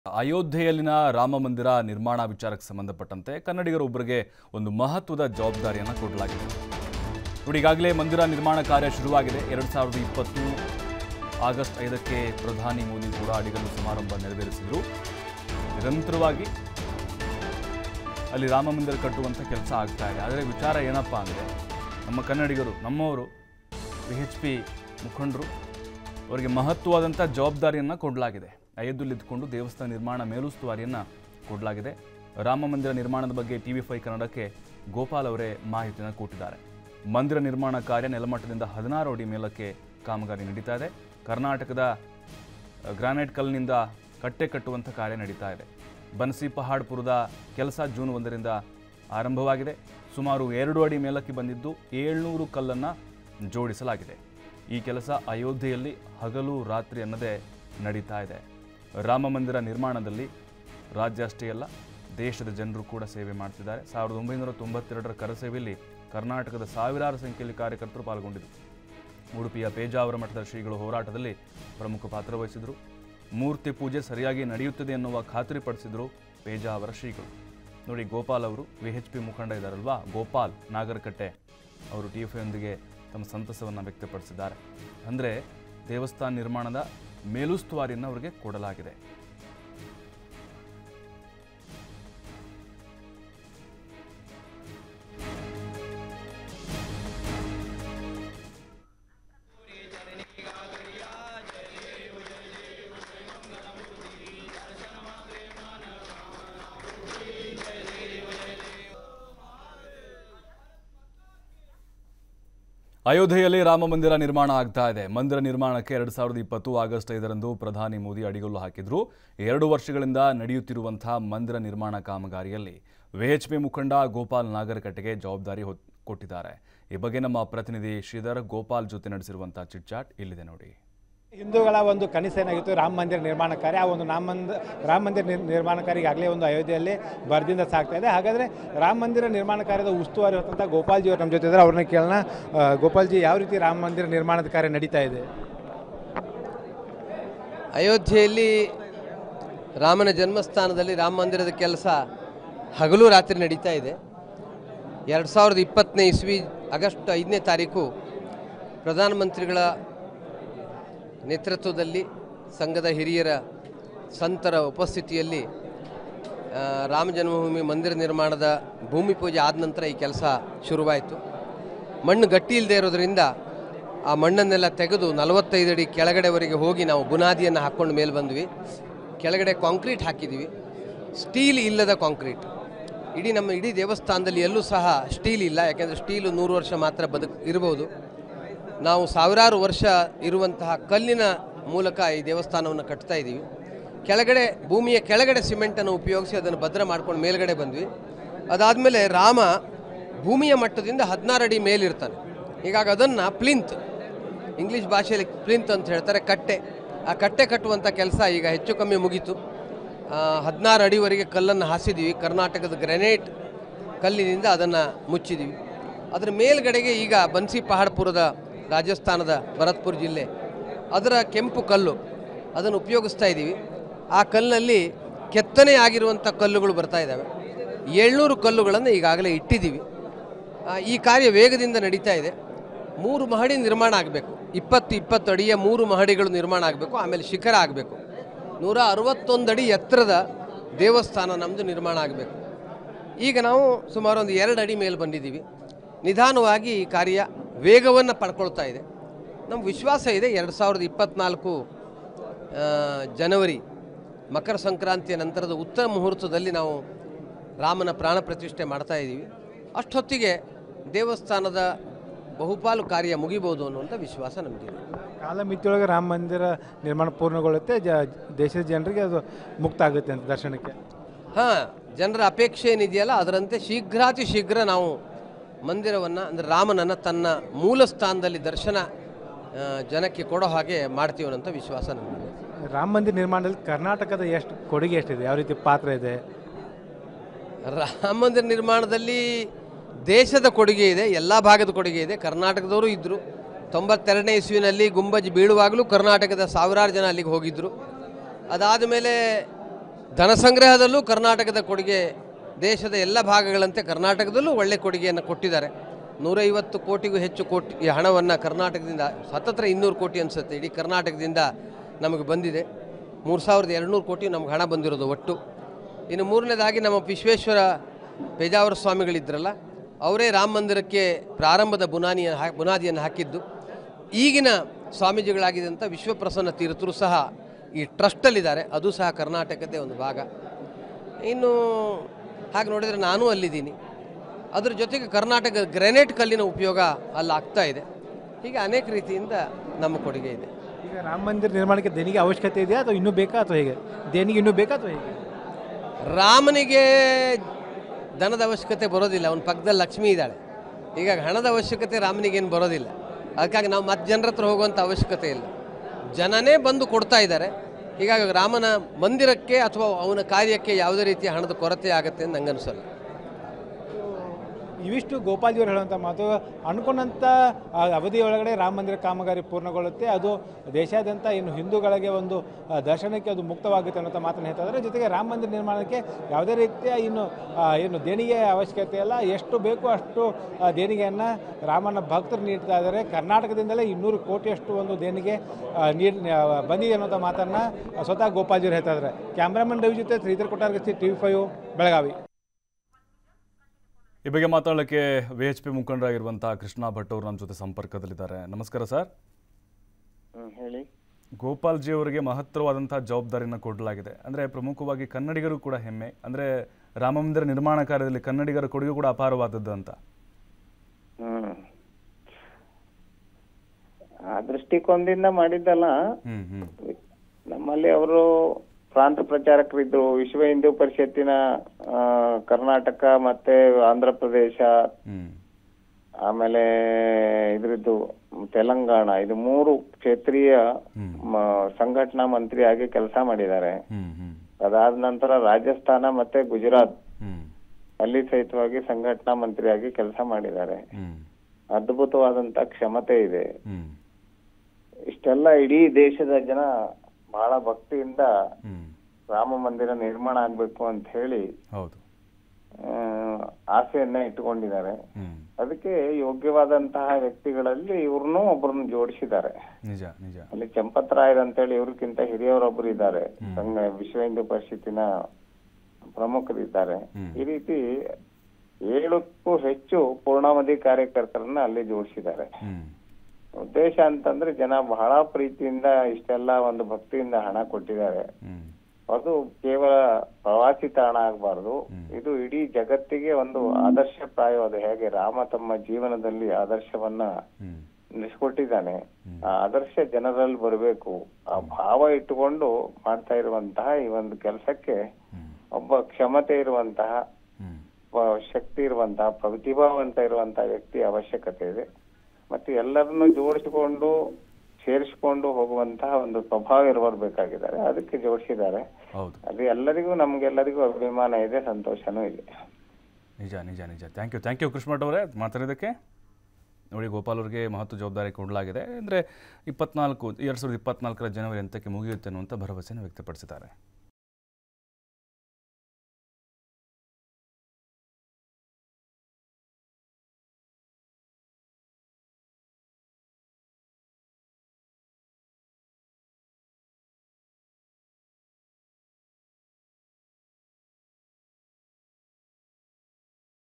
ಅಯೋಧ್ಯೆಯಲ್ಲಿನ ರಾಮ ಮಂದಿರ ನಿರ್ಮಾಣ ವಿಚಾರಕ್ಕೆ ಸಂಬಂಧಪಟ್ಟಂತೆ ಕನ್ನಡಿಗರೊಬ್ಬರಿಗೆ ಒಂದು ಮಹತ್ವದ ಜವಾಬ್ದಾರಿಯನ್ನು ಕೊಡಲಾಗಿದೆ ನೋಡಿ ಈಗಾಗಲೇ ಮಂದಿರ ನಿರ್ಮಾಣ ಕಾರ್ಯ ಶುರುವಾಗಿದೆ ಎರಡು ಸಾವಿರದ ಇಪ್ಪತ್ತು ಆಗಸ್ಟ್ ಐದಕ್ಕೆ ಪ್ರಧಾನಿ ಮೋದಿ ಕೂಡ ಅಡಿಗಲ್ಲು ಸಮಾರಂಭ ನೆರವೇರಿಸಿದರು ನಿರಂತರವಾಗಿ ಅಲ್ಲಿ ರಾಮ ಮಂದಿರ ಕಟ್ಟುವಂಥ ಕೆಲಸ ಆಗ್ತಾ ಇದೆ ಆದರೆ ವಿಚಾರ ಏನಪ್ಪ ಅಂದರೆ ನಮ್ಮ ಕನ್ನಡಿಗರು ನಮ್ಮವರು ವಿ ಎಚ್ ಪಿ ಮುಖಂಡರು ಅವರಿಗೆ ಮಹತ್ವವಾದಂಥ ಜವಾಬ್ದಾರಿಯನ್ನು ಕೊಡಲಾಗಿದೆ ಅಯೋಧ್ಯೆಯಲ್ಲಿದ್ದುಕೊಂಡು ದೇವಸ್ಥಾನ ನಿರ್ಮಾಣ ಮೇಲುಸ್ತುವಾರಿಯನ್ನು ಕೊಡಲಾಗಿದೆ ರಾಮ ಮಂದಿರ ನಿರ್ಮಾಣದ ಬಗ್ಗೆ ಟಿ ವಿ ಫೈ ಕನ್ನಡಕ್ಕೆ ಗೋಪಾಲ್ ಅವರೇ ಮಾಹಿತಿಯನ್ನು ಕೊಟ್ಟಿದ್ದಾರೆ ಮಂದಿರ ನಿರ್ಮಾಣ ಕಾರ್ಯ ನೆಲಮಟ್ಟದಿಂದ ಹದಿನಾರು ಅಡಿ ಮೇಲಕ್ಕೆ ಕಾಮಗಾರಿ ನಡೀತಾ ಇದೆ ಕರ್ನಾಟಕದ ಗ್ರಾನೈಟ್ ಕಲ್ಲಿನಿಂದ ಕಟ್ಟೆ ಕಟ್ಟುವಂಥ ಕಾರ್ಯ ನಡೀತಾ ಇದೆ ಬನ್ಸಿ ಪಹಾಡ್ಪುರದ ಕೆಲಸ ಜೂನ್ ಒಂದರಿಂದ ಆರಂಭವಾಗಿದೆ ಸುಮಾರು ಎರಡು ಅಡಿ ಮೇಲಕ್ಕೆ ಬಂದಿದ್ದು ಏಳ್ನೂರು ಕಲ್ಲನ್ನು ಜೋಡಿಸಲಾಗಿದೆ ಈ ಕೆಲಸ ಅಯೋಧ್ಯೆಯಲ್ಲಿ ಹಗಲು ರಾತ್ರಿ ಅನ್ನದೇ ನಡೀತಾ ಇದೆ ರಾಮ ಮಂದಿರ ನಿರ್ಮಾಣದಲ್ಲಿ ರಾಜ್ಯ ಅಷ್ಟೇ ಅಲ್ಲ ದೇಶದ ಜನರು ಕೂಡ ಸೇವೆ ಮಾಡ್ತಿದ್ದಾರೆ ಸಾವಿರದ ಒಂಬೈನೂರ ತೊಂಬತ್ತೆರಡರ ಕರಸೇವೆಯಲ್ಲಿ ಕರ್ನಾಟಕದ ಸಾವಿರಾರು ಸಂಖ್ಯೆಯಲ್ಲಿ ಕಾರ್ಯಕರ್ತರು ಪಾಲ್ಗೊಂಡಿದ್ದರು ಉಡುಪಿಯ ಪೇಜಾವರ ಮಠದ ಶ್ರೀಗಳು ಹೋರಾಟದಲ್ಲಿ ಪ್ರಮುಖ ಪಾತ್ರ ವಹಿಸಿದರು ಮೂರ್ತಿ ಪೂಜೆ ಸರಿಯಾಗಿ ನಡೆಯುತ್ತದೆ ಎನ್ನುವ ಖಾತರಿಪಡಿಸಿದರು ಪೇಜಾವರ ಶ್ರೀಗಳು ನೋಡಿ ಗೋಪಾಲ್ ಅವರು ವಿ ಎಚ್ ಪಿ ಮುಖಂಡ ಇದ್ದಾರಲ್ವಾ ಗೋಪಾಲ್ ನಾಗರಕಟ್ಟೆ ಅವರು ಟಿ ಎಫ್ ಯೊಂದಿಗೆ ತಮ್ಮ ಸಂತಸವನ್ನು ವ್ಯಕ್ತಪಡಿಸಿದ್ದಾರೆ ಅಂದರೆ ದೇವಸ್ಥಾನ ನಿರ್ಮಾಣದ ಮೇಲುಸ್ತುವಾರಿಯನ್ನು ಅವರಿಗೆ ಕೊಡಲಾಗಿದೆ ಅಯೋಧ್ಯೆಯಲ್ಲಿ ರಾಮ ಮಂದಿರ ನಿರ್ಮಾಣ ಆಗ್ತಾ ಇದೆ ಮಂದಿರ ನಿರ್ಮಾಣಕ್ಕೆ ಎರಡು ಸಾವಿರದ ಇಪ್ಪತ್ತು ಆಗಸ್ಟ್ ಐದರಂದು ಪ್ರಧಾನಿ ಮೋದಿ ಅಡಿಗಲ್ಲು ಹಾಕಿದ್ರು ಎರಡು ವರ್ಷಗಳಿಂದ ನಡೆಯುತ್ತಿರುವಂತಹ ಮಂದಿರ ನಿರ್ಮಾಣ ಕಾಮಗಾರಿಯಲ್ಲಿ ವಿಎಚ್ಪಿ ಮುಖಂಡ ಗೋಪಾಲ್ ನಾಗರಕಟ್ಟೆಗೆ ಜವಾಬ್ದಾರಿ ಹೊತ್- ಕೊಟ್ಟಿದ್ದಾರೆ ಈ ಬಗ್ಗೆ ನಮ್ಮ ಪ್ರತಿನಿಧಿ ಶ್ರೀಧರ್ ಗೋಪಾಲ್ ಜೊತೆ ನಡೆಸಿರುವಂತಹ ಚಿಟ್ಚಾಟ್ ಇಲ್ಲಿದೆ ನೋಡಿ ಹಿಂದೂಗಳ ಒಂದು ಕನಸೇನಾಗಿತ್ತು ರಾಮ ಮಂದಿರ ನಿರ್ಮಾಣ ಕಾರ್ಯ ಆ ಒಂದು ರಾಮ ಮಂದಿರ ರಾಮ ಮಂದಿರ ನಿರ್- ನಿರ್ಮಾಣ ಕಾರ್ಯ ಈಗಾಗಲೇ ಒಂದು ಅಯೋಧ್ಯೆಯಲ್ಲಿ ಭರದಿಂದ ಸಾಗ್ತಾ ಇದೆ ಹಾಗಾದರೆ ರಾಮ ಮಂದಿರ ನಿರ್ಮಾಣ ಕಾರ್ಯದ ಉಸ್ತುವಾರಿ ಹೊತ್ತಂತ ಗೋಪಾಲ್ಜಿ ಅವರು ನಮ್ಮ ಜೊತೆ ಇದ್ದಾರೆ ಅವ್ರನ್ನ ಕೇಳೋಣ ಆ, ಗೋಪಾಲ್ಜಿ ಯಾವ ರೀತಿ ರಾಮ ಮಂದಿರ ನಿರ್ಮಾಣದ ಕಾರ್ಯ ನಡೀತಾ ಇದೆ ಅಯೋಧ್ಯೆಯಲ್ಲಿ ರಾಮನ ಜನ್ಮಸ್ಥಾನದಲ್ಲಿ ರಾಮ ಮಂದಿರದ ಕೆಲಸ ಹಗಲು ರಾತ್ರಿ ನಡೀತಾ ಇದೆ ಎರಡು ಸಾವಿರದ ಇಪ್ಪತ್ತನೇ ಇಸ್ವಿ ಆಗಸ್ಟ್ ಐದನೇ ತಾರೀಕು ಪ್ರಧಾನಮಂತ್ರಿಗಳ ನೇತೃತ್ವದಲ್ಲಿ ಸಂಘದ ಹಿರಿಯರ ಸಂತರ ಉಪಸ್ಥಿತಿಯಲ್ಲಿ ಆ, ರಾಮ ಜನ್ಮಭೂಮಿ ಮಂದಿರ ನಿರ್ಮಾಣದ ಭೂಮಿ ಪೂಜೆ ಆದ ನಂತರ ಈ ಕೆಲಸ ಶುರುವಾಯಿತು ಮಣ್ಣು ಗಟ್ಟಿ ಇಲ್ಲದೆ ಇರೋದ್ರಿಂದ ಆ ಮಣ್ಣನ್ನೆಲ್ಲ ತೆಗೆದು ನಲವತ್ತೈದು ಅಡಿ ಕೆಳಗಡೆವರೆಗೆ ಹೋಗಿ ನಾವು ಬುನಾದಿಯನ್ನು ಹಾಕ್ಕೊಂಡು ಮೇಲೆ ಬಂದ್ವಿ ಕೆಳಗಡೆ ಕಾಂಕ್ರೀಟ್ ಹಾಕಿದ್ದೀವಿ ಸ್ಟೀಲ್ ಇಲ್ಲದ ಕಾಂಕ್ರೀಟ್ ಇಡೀ ನಮ್ಮ ಇಡೀ ದೇವಸ್ಥಾನದಲ್ಲಿ ಎಲ್ಲೂ ಸಹ ಸ್ಟೀಲ್ ಇಲ್ಲ ಯಾಕೆಂದರೆ ಸ್ಟೀಲು ನೂರು ವರ್ಷ ಮಾತ್ರ ಬದುಕು ಇರ್ಬೋದು ನಾವು ಸಾವಿರಾರು ವರ್ಷ ಇರುವಂತಹ ಕಲ್ಲಿನ ಮೂಲಕ ಈ ದೇವಸ್ಥಾನವನ್ನು ಕಟ್ತಾ ಇದ್ದೀವಿ ಕೆಳಗಡೆ ಭೂಮಿಯ ಕೆಳಗಡೆ ಸಿಮೆಂಟನ್ನು ಉಪಯೋಗಿಸಿ ಅದನ್ನು ಭದ್ರ ಮಾಡ್ಕೊಂಡು ಮೇಲ್ಗಡೆ ಬಂದ್ವಿ ಅದಾದಮೇಲೆ ರಾಮ ಭೂಮಿಯ ಮಟ್ಟದಿಂದ ಹದಿನಾರು ಅಡಿ ಮೇಲಿರ್ತಾನೆ ಹೀಗಾಗಿ ಅದನ್ನು ಪ್ಲಿಂತ್ ಇಂಗ್ಲೀಷ್ ಭಾಷೆಯಲ್ಲಿ ಪ್ಲಿಂತ್ ಅಂತ ಹೇಳ್ತಾರೆ ಕಟ್ಟೆ ಆ ಕಟ್ಟೆ ಕಟ್ಟುವಂಥ ಕೆಲಸ ಈಗ ಹೆಚ್ಚು ಕಮ್ಮಿ ಮುಗೀತು ಹದಿನಾರು ಅಡಿವರೆಗೆ ಕಲ್ಲನ್ನು ಹಾಸಿದ್ದೀವಿ ಕರ್ನಾಟಕದ ಗ್ರೆನೇಟ್ ಕಲ್ಲಿನಿಂದ ಅದನ್ನು ಮುಚ್ಚಿದ್ದೀವಿ ಅದರ ಮೇಲ್ಗಡೆಗೆ ಈಗ ಬನ್ಸಿ ಪಹಾಡ್ಪುರದ ರಾಜಸ್ಥಾನದ ಭರತ್ಪುರ ಜಿಲ್ಲೆ ಅದರ ಕೆಂಪು ಕಲ್ಲು ಅದನ್ನು ಉಪಯೋಗಿಸ್ತಾ ಇದ್ದೀವಿ ಆ ಕಲ್ಲಿನಲ್ಲಿ ಕೆತ್ತನೆ ಆಗಿರುವಂಥ ಕಲ್ಲುಗಳು ಬರ್ತಾ ಇದ್ದಾವೆ ಏಳ್ನೂರು ಕಲ್ಲುಗಳನ್ನು ಈಗಾಗಲೇ ಇಟ್ಟಿದ್ದೀವಿ ಆ, ಈ ಕಾರ್ಯ ವೇಗದಿಂದ ನಡೀತಾ ಇದೆ ಮೂರು ಮಹಡಿ ನಿರ್ಮಾಣ ಆಗಬೇಕು ಇಪ್ಪತ್ತು ಇಪ್ಪತ್ತು ಅಡಿಯ ಮೂರು ಮಹಡಿಗಳು ನಿರ್ಮಾಣ ಆಗಬೇಕು ಆಮೇಲೆ ಶಿಖರ ಆಗಬೇಕು ನೂರ ಅರವತ್ತೊಂದು ಅಡಿ ಎತ್ತರದ ದೇವಸ್ಥಾನ ನಮ್ಮದು ನಿರ್ಮಾಣ ಆಗಬೇಕು ಈಗ ನಾವು ಸುಮಾರು ಒಂದು ಎರಡು ಅಡಿ ಮೇಲೆ ಬಂದಿದ್ದೀವಿ ನಿಧಾನವಾಗಿ ಈ ಕಾರ್ಯ ವೇಗವನ್ನು ಪಡ್ಕೊಳ್ತಾ ಇದೆ ನಮ್ಮ ವಿಶ್ವಾಸ ಇದೆ ಎರಡು ಸಾವಿರದ ಇಪ್ಪತ್ತ್ನಾಲ್ಕು ಆ, ಜನವರಿ ಮಕರ ಸಂಕ್ರಾಂತಿಯ ನಂತರದ ಉತ್ತರ ಮುಹೂರ್ತದಲ್ಲಿ ನಾವು ರಾಮನ ಪ್ರಾಣ ಪ್ರತಿಷ್ಠೆ ಮಾಡ್ತಾ ಇದ್ದೀವಿ ಅಷ್ಟೊತ್ತಿಗೆ ದೇವಸ್ಥಾನದ ಬಹುಪಾಲು ಕಾರ್ಯ ಮುಗಿಬೋದು ಅನ್ನುವಂಥ ವಿಶ್ವಾಸ ನಮಗಿದೆ ಕಾಲಮಿತಿಯೊಳಗೆ ರಾಮ ಮಂದಿರ ನಿರ್ಮಾಣ ಪೂರ್ಣಗೊಳ್ಳುತ್ತೆ ಜ ದೇಶದ ಜನರಿಗೆ ಅದು ಮುಕ್ತ ಆಗುತ್ತೆ ಅಂತ ದರ್ಶನಕ್ಕೆ ಹಾಂ ಜನರ ಅಪೇಕ್ಷೆ ಏನಿದೆಯಲ್ಲ ಅದರಂತೆ ಶೀಘ್ರಾತಿ ಶೀಘ್ರ ನಾವು ಮಂದಿರವನ್ನು ಅಂದರೆ ರಾಮನನ್ನು ತನ್ನ ಮೂಲ ಸ್ಥಾನದಲ್ಲಿ ದರ್ಶನ ಆ, ಜನಕ್ಕೆ ಕೊಡೋ ಹಾಗೆ ಮಾಡ್ತೀವಿ ಅನ್ನೋಂಥ ವಿಶ್ವಾಸ ನಮಗಿದೆ ರಾಮ ಮಂದಿರ ನಿರ್ಮಾಣದಲ್ಲಿ ಕರ್ನಾಟಕದ ಎಷ್ಟು ಕೊಡುಗೆ ಎಷ್ಟಿದೆ ಯಾವ ರೀತಿ ಪಾತ್ರ ಇದೆ ರಾಮ ಮಂದಿರ ನಿರ್ಮಾಣದಲ್ಲಿ ದೇಶದ ಕೊಡುಗೆ ಇದೆ ಎಲ್ಲ ಭಾಗದ ಕೊಡುಗೆ ಇದೆ ಕರ್ನಾಟಕದವರು ಇದ್ದರು ತೊಂಬತ್ತೆರಡನೇ ಇಸ್ವಿನಲ್ಲಿ ಗುಂಬಜ್ ಬೀಳುವಾಗಲೂ ಕರ್ನಾಟಕದ ಸಾವಿರಾರು ಜನ ಅಲ್ಲಿಗೆ ಹೋಗಿದ್ದರು ಅದಾದ ಮೇಲೆ ಧನ ಸಂಗ್ರಹದಲ್ಲೂ ಕರ್ನಾಟಕದ ಕೊಡುಗೆ ದೇಶದ ಎಲ್ಲ ಭಾಗಗಳಂತೆ ಕರ್ನಾಟಕದಲ್ಲೂ ಒಳ್ಳೆ ಕೊಡುಗೆಯನ್ನು ಕೊಟ್ಟಿದ್ದಾರೆ ನೂರೈವತ್ತು ಕೋಟಿಗೂ ಹೆಚ್ಚು ಕೋಟಿ ಈ ಹಣವನ್ನು ಕರ್ನಾಟಕದಿಂದ ಹತ್ತತ್ರ ಇನ್ನೂರು ಕೋಟಿ ಅನಿಸುತ್ತೆ ಇಡೀ ಕರ್ನಾಟಕದಿಂದ ನಮಗೆ ಬಂದಿದೆ ಮೂರು ಸಾವಿರದ ಎರಡುನೂರು ಕೋಟಿ ನಮ್ಗೆ ಹಣ ಬಂದಿರೋದು ಒಟ್ಟು ಇನ್ನು ಮೂರನೇದಾಗಿ ನಮ್ಮ ವಿಶ್ವೇಶ್ವರ ಪೇಜಾವರ ಸ್ವಾಮಿಗಳಿದ್ರಲ್ಲ ಅವರೇ ರಾಮ ಮಂದಿರಕ್ಕೆ ಪ್ರಾರಂಭದ ಬುನಾನಿಯ ಹಾ ಬುನಾದಿಯನ್ನು ಹಾಕಿದ್ದು ಈಗಿನ ಸ್ವಾಮೀಜಿಗಳಾಗಿದ್ದಂಥ ವಿಶ್ವಪ್ರಸನ್ನ ತೀರ್ಥರು ಸಹ ಈ ಟ್ರಸ್ಟಲ್ಲಿದ್ದಾರೆ ಅದು ಸಹ ಕರ್ನಾಟಕದೇ ಒಂದು ಭಾಗ ಇನ್ನು ಹಾಗೆ ನೋಡಿದರೆ ನಾನೂ ಅಲ್ಲಿದ್ದೀನಿ ಅದ್ರ ಜೊತೆಗೆ ಕರ್ನಾಟಕ ಗ್ರೆನೇಟ್ ಕಲ್ಲಿನ ಉಪಯೋಗ ಅಲ್ಲಿ ಆಗ್ತಾ ಇದೆ ಹೀಗೆ ಅನೇಕ ರೀತಿಯಿಂದ ನಮ್ಮ ಕೊಡುಗೆ ಇದೆ ಈಗ ರಾಮ ಮಂದಿರ ನಿರ್ಮಾಣಕ್ಕೆ ದೇಣಿಗೆ ಅವಶ್ಯಕತೆ ಇದೆಯಾ ಅಥವಾ ಇನ್ನೂ ಬೇಕಾ ಅಥವಾ ಹೇಗೆ ದೇಣಿಗೆ ಇನ್ನೂ ಬೇಕಾ ಅಥವಾ ಹೇಗೆ ರಾಮನಿಗೆ ಧನದ ಅವಶ್ಯಕತೆ ಬರೋದಿಲ್ಲ ಅವನ ಪಕ್ಕದಲ್ಲಿ ಲಕ್ಷ್ಮಿ ಇದ್ದಾಳೆ ಹೀಗಾಗಿ ಹಣದ ಅವಶ್ಯಕತೆ ರಾಮನಿಗೇನು ಬರೋದಿಲ್ಲ ಅದಕ್ಕಾಗಿ ನಾವು ಮತ್ತೆ ಜನರ ಹತ್ರ ಹೋಗುವಂಥ ಅವಶ್ಯಕತೆ ಇಲ್ಲ ಜನನೇ ಬಂದು ಕೊಡ್ತಾ ಇದ್ದಾರೆ ಹೀಗಾಗಿ ರಾಮನ ಮಂದಿರಕ್ಕೆ ಅಥವಾ ಅವನ ಕಾರ್ಯಕ್ಕೆ ಯಾವುದೇ ರೀತಿಯ ಹಣದ ಕೊರತೆ ಆಗುತ್ತೆ ಅಂತ ನಂಗನ್ಸಲ್ಲ ಇವಿಷ್ಟು ಗೋಪಾಲ್ಜಿಯವರು ಹೇಳುವಂಥ ಮಾತು ಅನ್ಕೊಂಡಂಥ ಆ ಅವಧಿ ಒಳಗಡೆ ರಾಮ ಮಂದಿರ ಕಾಮಗಾರಿ ಪೂರ್ಣಗೊಳ್ಳುತ್ತೆ ಅದು ದೇಶಾದ್ಯಂತ ಇನ್ನು ಹಿಂದೂಗಳಿಗೆ ಒಂದು ಆ, ದರ್ಶನಕ್ಕೆ ಅದು ಮುಕ್ತವಾಗುತ್ತೆ ಅನ್ನೋಂಥ ಮಾತನ್ನು ಹೇಳ್ತಾ ಇದ್ದಾರೆ ಜೊತೆಗೆ ರಾಮ ಮಂದಿರ ನಿರ್ಮಾಣಕ್ಕೆ ಯಾವುದೇ ರೀತಿಯ ಇನ್ನು ಆ, ಏನು ದೇಣಿಗೆ ಅವಶ್ಯಕತೆ ಇಲ್ಲ ಎಷ್ಟು ಬೇಕು ಅಷ್ಟು ಆ, ದೇಣಿಗೆಯನ್ನು ರಾಮನ ಭಕ್ತರು ನೀಡ್ತಾ ಇದ್ದಾರೆ ಕರ್ನಾಟಕದಿಂದಲೇ ಇನ್ನೂರು ಕೋಟಿಯಷ್ಟು ಒಂದು ದೇಣಿಗೆ ಆ, ನೀಡ್ ಆ, ಬಂದಿದೆ ಅನ್ನೋಂಥ ಮಾತನ್ನು ಸ್ವತಃ ಗೋಪಾಲ್ಜಿಯವರು ಹೇಳ್ತಾ ಇದ್ದಾರೆ ಕ್ಯಾಮ್ರಾಮನ್ ರವಿ ಜೊತೆ ಶ್ರೀಧರ್ ಕೊಟ್ಟಾರ್ಗಸ್ತಿ ಟಿ ವಿ ಫೈವ್ ಬೆಳಗಾವಿ ಈ ಬಗ್ಗೆ ಮಾತಾಡಲಿಕ್ಕೆ ವಿ ಎಚ್ ಪಿ ಮುಖಂಡರಾಗಿರುವಂತಹ ಕೃಷ್ಣ ಭಟ್ ಅವರು ನಮ್ಮ ಜೊತೆ ಸಂಪರ್ಕದಲ್ಲಿದ್ದಾರೆ ನಮಸ್ಕಾರ ಸರ್ ಹ್ಮ್, ಹೇಳಿ ಗೋಪಾಲ್ಜಿ ಅವರಿಗೆ ಮಹತ್ತರವಾದಂತಹ ಜವಾಬ್ದಾರಿಯನ್ನು ಕೊಡಲಾಗಿದೆ ಅಂದರೆ ಪ್ರಮುಖವಾಗಿ ಕನ್ನಡಿಗರು ಕೂಡ ಹೆಮ್ಮೆ ಅಂದರೆ ರಾಮ ಮಂದಿರ ನಿರ್ಮಾಣ ಕಾರ್ಯದಲ್ಲಿ ಕನ್ನಡಿಗರ ಕೊಡುಗೆ ಕೂಡ ಅಪಾರವಾದದ್ದು ಅಂತ ಹ್ಮ್ ಆ ದೃಷ್ಟಿಕೋನದಿಂದ ಮಾಡಿದ್ದಲ್ಲ ಹ್ಮ್ ಹ್ಮ್ ನಮ್ಮಲ್ಲಿ ಅವರು ಪ್ರಾಂತ ಪ್ರಚಾರಕರಿದ್ರು ವಿಶ್ವ ಹಿಂದೂ ಪರಿಷತ್ತಿನ ಆ, ಕರ್ನಾಟಕ ಮತ್ತೆ ಆಂಧ್ರ ಪ್ರದೇಶ ಹ್ಮ್ ಆಮೇಲೆ ಇದ್ರದ್ದು ತೆಲಂಗಾಣ ಇದು ಮೂರು ಕ್ಷೇತ್ರೀಯ ಹ್ಮ್. ಮ- ಸಂಘಟನಾ ಮಂತ್ರಿಯಾಗಿ ಕೆಲಸ ಮಾಡಿದ್ದಾರೆ ಹ್ಮ್ ಹ್ಮ್ ಅದಾದ ನಂತರ ರಾಜಸ್ಥಾನ ಮತ್ತೆ ಗುಜರಾತ್ ಹ್ಮ್ ಅಲ್ಲಿ ಸಹಿತವಾಗಿ ಸಂಘಟನಾ ಮಂತ್ರಿಯಾಗಿ ಕೆಲಸ ಮಾಡಿದ್ದಾರೆ ಹ್ಮ್ ಅದ್ಭುತವಾದಂತ ಕ್ಷಮತೆ ಇದೆ ಹ್ಮ್ ಇಷ್ಟೆಲ್ಲ ಇಡೀ ದೇಶದ ಜನ ಬಹಳ ಭಕ್ತಿಯಿಂದ ಹ್ಮ್ ರಾಮ ಮಂದಿರ ನಿರ್ಮಾಣ ಆಗ್ಬೇಕು ಅಂತ ಹೇಳಿ ಹೌದು ಆ, ಆಸೆಯನ್ನ ಇಟ್ಟುಕೊಂಡಿದ್ದಾರೆ ಹ್ಮ್ ಅದಕ್ಕೆ ಯೋಗ್ಯವಾದಂತಹ ವ್ಯಕ್ತಿಗಳಲ್ಲಿ ಇವ್ರನ್ನೂ ಒಬ್ಬರನ್ನ ಜೋಡಿಸಿದ್ದಾರೆ ನಿಜ ನಿಜ ಅಲ್ಲಿ ಚಂಪತ್ರಾಯರ್ ಅಂತೇಳಿ ಇವ್ರಕ್ಕಿಂತ ಹಿರಿಯವರೊಬ್ಬರು ಇದ್ದಾರೆ ಸಂಘ ವಿಶ್ವ ಹಿಂದೂ ಪರಿಷತ್ತಿನ ಪ್ರಮುಖರಿದ್ದಾರೆ ಹ್ಮ್. ಈ ರೀತಿ ಏಳಕ್ಕೂ ಹೆಚ್ಚು ಪೂರ್ಣಾವಧಿ ಕಾರ್ಯಕರ್ತರನ್ನ ಅಲ್ಲಿ ಜೋಡಿಸಿದ್ದಾರೆ ಹ್ಮ್ ಉದ್ದೇಶ ಅಂತಂದ್ರೆ ಜನ ಬಹಳ ಪ್ರೀತಿಯಿಂದ ಇಷ್ಟೆಲ್ಲ ಒಂದು ಭಕ್ತಿಯಿಂದ ಹಣ ಕೊಟ್ಟಿದ್ದಾರೆ ಹ್ಮ್ ಅದು ಕೇವಲ ಪ್ರವಾಸಿ ತಾಣ ಆಗಬಾರ್ದು ಇದು ಇಡೀ ಜಗತ್ತಿಗೆ ಒಂದು ಆದರ್ಶಪ್ರಾಯವಾದ ಹೇಗೆ ರಾಮ ತಮ್ಮ ಜೀವನದಲ್ಲಿ ಆದರ್ಶವನ್ನ ಹ್ಮ್ ನಡೆಸ್ಕೊಟ್ಟಿದ್ದಾನೆ ಆ ಆದರ್ಶ ಜನರಲ್ಲಿ ಬರಬೇಕು ಆ ಭಾವ ಇಟ್ಟುಕೊಂಡು ಮಾಡ್ತಾ ಇರುವಂತಹ ಈ ಒಂದು ಕೆಲಸಕ್ಕೆ ಹ್ಮ್ ಒಬ್ಬ ಕ್ಷಮತೆ ಇರುವಂತಹ ಹ್ಮ್ ಒಬ್ಬ ಶಕ್ತಿ ಇರುವಂತಹ ಪ್ರತಿಭಾವಂತ ಇರುವಂತಹ ವ್ಯಕ್ತಿ ಅವಶ್ಯಕತೆ ಇದೆ ಮತ್ತೆ ಎಲ್ಲರನ್ನು ಜೋಡಿಸಿಕೊಂಡು ಸೇರಿಸಿಕೊಂಡು ಹೋಗುವಂತಹ ಒಂದು ಸ್ವಭಾವ ಇರಬೇಕಾಗಿದ್ದಾರೆ ಅದಕ್ಕೆ ಜೋಡಿಸಿದ್ದಾರೆ ಹೌದು ಅದು ಎಲ್ಲರಿಗೂ ನಮ್ಗೆಲ್ಲರಿಗೂ ಅಭಿಮಾನ ಇದೆ ಸಂತೋಷನೂ ಇದೆ ನಿಜ ನಿಜ ನಿಜ thank you thank you Krishnamath ಅವರೇ ಮಾತಾಡೋದಕ್ಕೆ ನೋಡಿ ಗೋಪಾಲ್ ಅವರಿಗೆ ಮಹತ್ವ ಜವಾಬ್ದಾರಿ ಕೊಡಲಾಗಿದೆ ಅಂದರೆ ಇಪ್ಪತ್ನಾಲ್ಕು ಎರಡು ಸಾವಿರದ ಇಪ್ಪತ್ನಾಲ್ಕರ ಜನವರಿ ಹಂತಕ್ಕೆ ಮುಗಿಯುತ್ತೆ ಅನ್ನುವಂಥ ಭರವಸೆಯನ್ನು ವ್ಯಕ್ತಪಡಿಸಿದ್ದಾರೆ